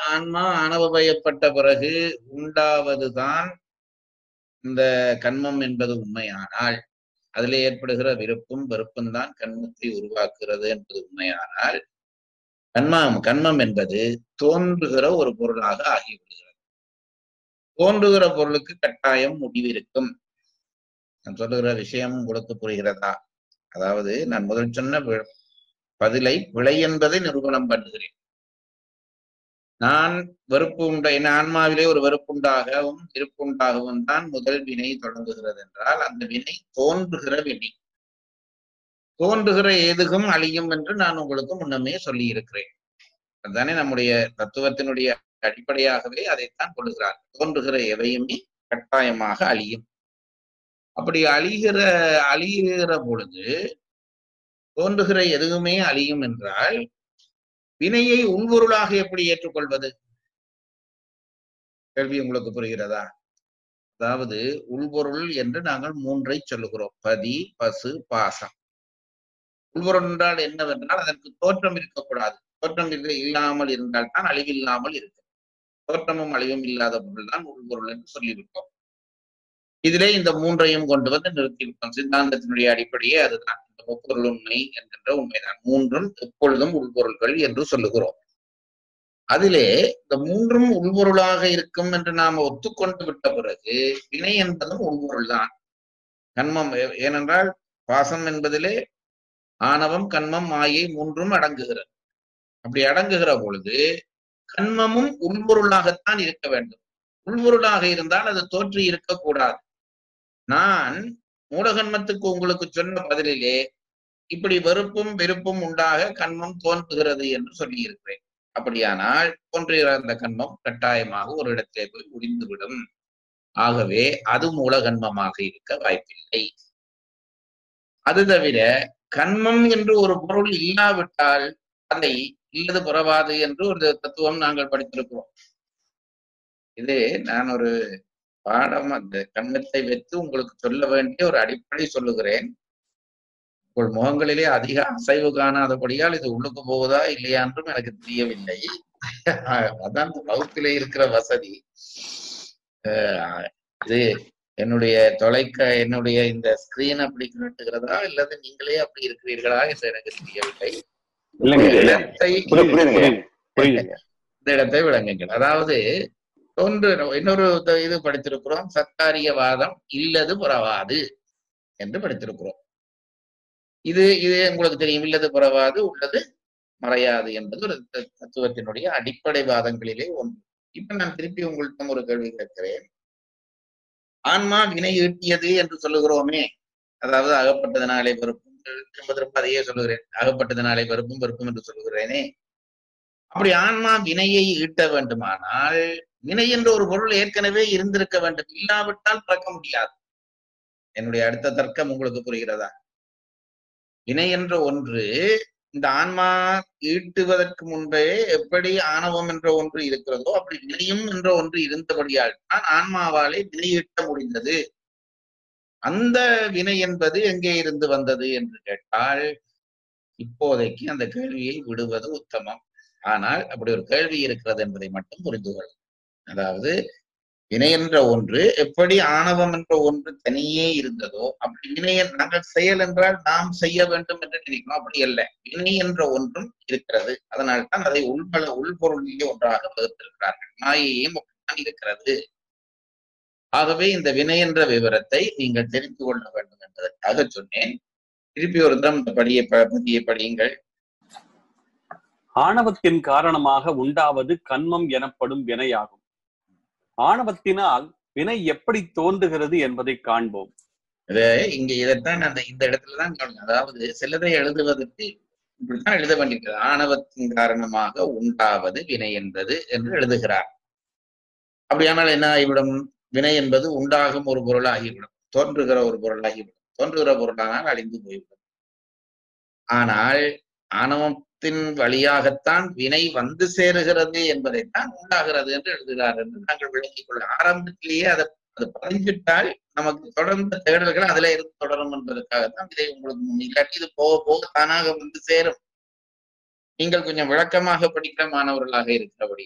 ஆன்மா ஆணவபயப்பட்ட பிறகு உண்டாவதுதான் இந்த கண்மம் என்பது உண்மையானால் அதில் ஏற்படுகிற விருப்பும் வெறுப்பும் தான் கண்மத்தை உருவாக்குகிறது என்பது உண்மையானால் கண்மம் கண்மம் என்பது தோன்றுகிற ஒரு பொருளாக ஆகிவிடுகிறது தோன்றுகிற பொருளுக்கு கட்டாயம் முடிவிருக்கும் நான் சொல்லுகிற விஷயம் உங்களுக்கு புரிகிறதா அதாவது நான் முதல் சொன்ன வி- பதிலை விளை என்பதை நிரூபணம் பண்ணுகிறேன் நான் வெறுப்பு உண்ட என் ஆன்மாவிலே ஒரு வெறுப்புண்டாகவும் இருப்புண்டாகவும் தான் முதல் வினை தொடங்குகிறது என்றால் அந்த வினை தோன்றுகிற வினை தோன்றுகிற ஏதுகும் அழியும் என்று நான் உங்களுக்கு முன்னமே சொல்லி இருக்கிறேன் அதுதானே நம்முடைய தத்துவத்தினுடைய அடிப்படையாகவே அதைத்தான் கொள்ளுகிறார் தோன்றுகிற எவையுமே கட்டாயமாக அழியும் அப்படி அழிகிற அழிகிற பொழுது தோன்றுகிற எதுவுமே அழியும் என்றால் வினையை உள்பொருளாக எப்படி ஏற்றுக்கொள்வது கேள்வி உங்களுக்கு புரிகிறதா அதாவது உள்பொருள் என்று நாங்கள் மூன்றை சொல்லுகிறோம் பதி பசு பாசம் உள்பொருள் என்றால் என்னவென்றால் அதற்கு தோற்றம் இருக்கக்கூடாது தோற்றம் இல்லை- இல்லாமல் இருந்தால் தான் அழிவில்லாமல் இருக்கும் தோற்றமும் அழிவும் இல்லாத பொருள் தான் உள்பொருள் என்று சொல்லிவிட்டோம் இதிலே இந்த மூன்றையும் கொண்டு வந்து நிறுத்திவிட்டோம் சித்தாந்தத்தினுடைய அடிப்படையே அதுதான் இந்த முப்பொருள் உண்மை என்கின்ற உண்மைதான் மூன்றும் எப்பொழுதும் உள்பொருள்கள் என்று சொல்லுகிறோம் அதிலே இந்த மூன்றும் உள்பொருளாக இருக்கும் என்று நாம் ஒத்துக்கொண்டு விட்ட பிறகு வினை என்பதும் உள்பொருள் தான் கண்மம் ஏ- ஏனென்றால் பாசம் என்பதிலே ஆணவம் கண்மம் மாயை மூன்றும் அடங்குகிறது அப்படி அடங்குகிற பொழுது கண்மமும் உள்பொருளாகத்தான் இருக்க வேண்டும் உள்பொருளாக இருந்தால் அது தோற்றி இருக்கக்கூடாது நான் மூலகன்மத்துக்கு உங்களுக்கு சொன்ன பதிலிலே இப்படி வெறுப்பும் வெறுப்பும் உண்டாக கண்மம் தோன்றுகிறது என்று சொல்லியிருக்கிறேன் அப்படியானால் தோன்றுகிற அந்த கண்மம் கட்டாயமாக ஒரு இடத்திலே போய் முடிந்துவிடும் ஆகவே அது மூலகன்மமாக இருக்க வாய்ப்பில்லை அது தவிர கண்மம் என்று ஒரு பொருள் இல்லாவிட்டால் அதை இல்லது புறவாது என்று ஒரு தத்துவம் நாங்கள் படித்திருக்கிறோம் இது நான் ஒரு பாடம் அந்த கண்மத்தை வைத்து உங்களுக்கு சொல்ல வேண்டிய ஒரு அடிப்படை சொல்லுகிறேன் உங்கள் முகங்களிலே அதிக அசைவு காணாதபடியால் இது உள்ளுக்கு போகுதா இல்லையா என்றும் எனக்கு தெரியவில்லை அதான் இந்த வகுப்பிலே இருக்கிற வசதி அஹ் இது என்னுடைய தொலைக்க என்னுடைய இந்த ஸ்கிரீன் அப்படி காட்டுகிறதா இல்லது நீங்களே அப்படி இருக்கிறீர்களா என்று எனக்கு தெரியவில்லை இல்லைங்க இந்த இல்ல. இடத்தை புரியுது, புரியுதுங்க புரியுதுங்க இந்த இடத்தை விளங்குங்கள் அதாவது ஒன்று இன்னொரு த- இது படித்திருக்கிறோம் சத்தாரியவாதம் இல்லது புறவாது என்று படித்திருக்கிறோம் இது இது உங்களுக்கு தெரியும் இல்லது புறவாது உள்ளது மறையாது என்பது ஒரு த- தத்துவத்தினுடைய அடிப்படை வாதங்களிலே ஒன்று இப்ப நான் திருப்பி உங்கள்கிட்ட ஒரு கேள்வி கேட்கிறேன் ஆன்மா வினை ஈட்டியது என்று சொல்லுகிறோமே அதாவது அகப்பட்டதனாலே வெறுப்பும் திரும்ப திரும்ப அதையே சொல்லுகிறேன் அகப்பட்டதனாலே வெறுப்பும் வெறுப்பும் என்று சொல்லுகிறேனே அப்படி ஆன்மா வினையை ஈட்ட வேண்டுமானால் வினை என்ற ஒரு பொருள் ஏற்கனவே இருந்திருக்க வேண்டும் இல்லாவிட்டால் பிறக்க முடியாது என்னுடைய அடுத்த தர்க்கம் உங்களுக்கு புரிகிறதா வினை என்ற ஒன்று இந்த ஆன்மா ஈட்டுவதற்கு முன்பே எப்படி ஆணவம் என்ற ஒன்று இருக்கிறதோ அப்படி வினையும் என்ற ஒன்று இருந்தபடியால் தான் ஆன்மாவாலே வினை ஈட்ட முடிந்தது அந்த வினை என்பது எங்கே இருந்து வந்தது என்று கேட்டால் இப்போதைக்கு அந்த கேள்வியை விடுவது உத்தமம் ஆனால் அப்படி ஒரு கேள்வி இருக்கிறது என்பதை மட்டும் புரிந்து கொள்ளும் அதாவது வினை என்ற ஒன்று எப்படி ஆணவம் என்ற ஒன்று தனியே இருந்ததோ அப்படி வினை என்- நாங்கள் செயல் என்றால் நாம் செய்ய வேண்டும் என்று நினைக்கிறோம் அப்படி அல்ல வினை என்ற ஒன்றும் இருக்கிறது அதனால் தான் அதை உள்பல உள்பொருளிலே ஒன்றாக வகுத்திருக்கிறார்கள் மாயையும் அப்படித்தான் இருக்கிறது ஆகவே இந்த வினை என்ற விவரத்தை நீங்கள் தெரிந்து கொள்ள வேண்டும் என்பதற்காக சொன்னேன் திருப்பி ஒரு தரம் இந்த படியை ப- பதியை படியுங்கள் ஆணவத்தின் காரணமாக உண்டாவது கண்மம் எனப்படும் வினையாகும் ஆணவத்தினால் வினை எப்படி தோன்றுகிறது என்பதை காண்போம் இது இங்க இதைத்தான் அந்த இந்த இடத்துலதான் கவனம். அதாவது சிலதை எழுதுவதற்கு இப்படித்தான் எழுத வேண்டியிருக்கிறது ஆணவத்தின் காரணமாக உண்டாவது வினை என்பது என்று எழுதுகிறார் அப்படியானால் என்ன ஆகிவிடும் வினை என்பது உண்டாகும் ஒரு பொருளாகிவிடும் தோன்றுகிற ஒரு பொருளாகிவிடும் தோன்றுகிற பொருளானால் அழிந்து போய்விடும் ஆனால் ஆணவத்தின் வழியாகத்தான் வினை வந்து சேருகிறது என்பதைத்தான் உண்டாகிறது என்று எழுதுகிறார் என்று நாங்கள் விளங்கிக் கொள்ள ஆரம்பத்திலேயே அதை அது பதிஞ்சிட்டால் நமக்கு தொடர்ந்த தேடல்கள் அதுல இருந்து தொடரும் என்பதற்காகத்தான் இதை உங்களுக்கு முன் இல்லாட்டி இது போக போக தானாக வந்து சேரும் நீங்கள் கொஞ்சம் விளக்கமாக படிக்கிற மாணவர்களாக இருக்கிறபடி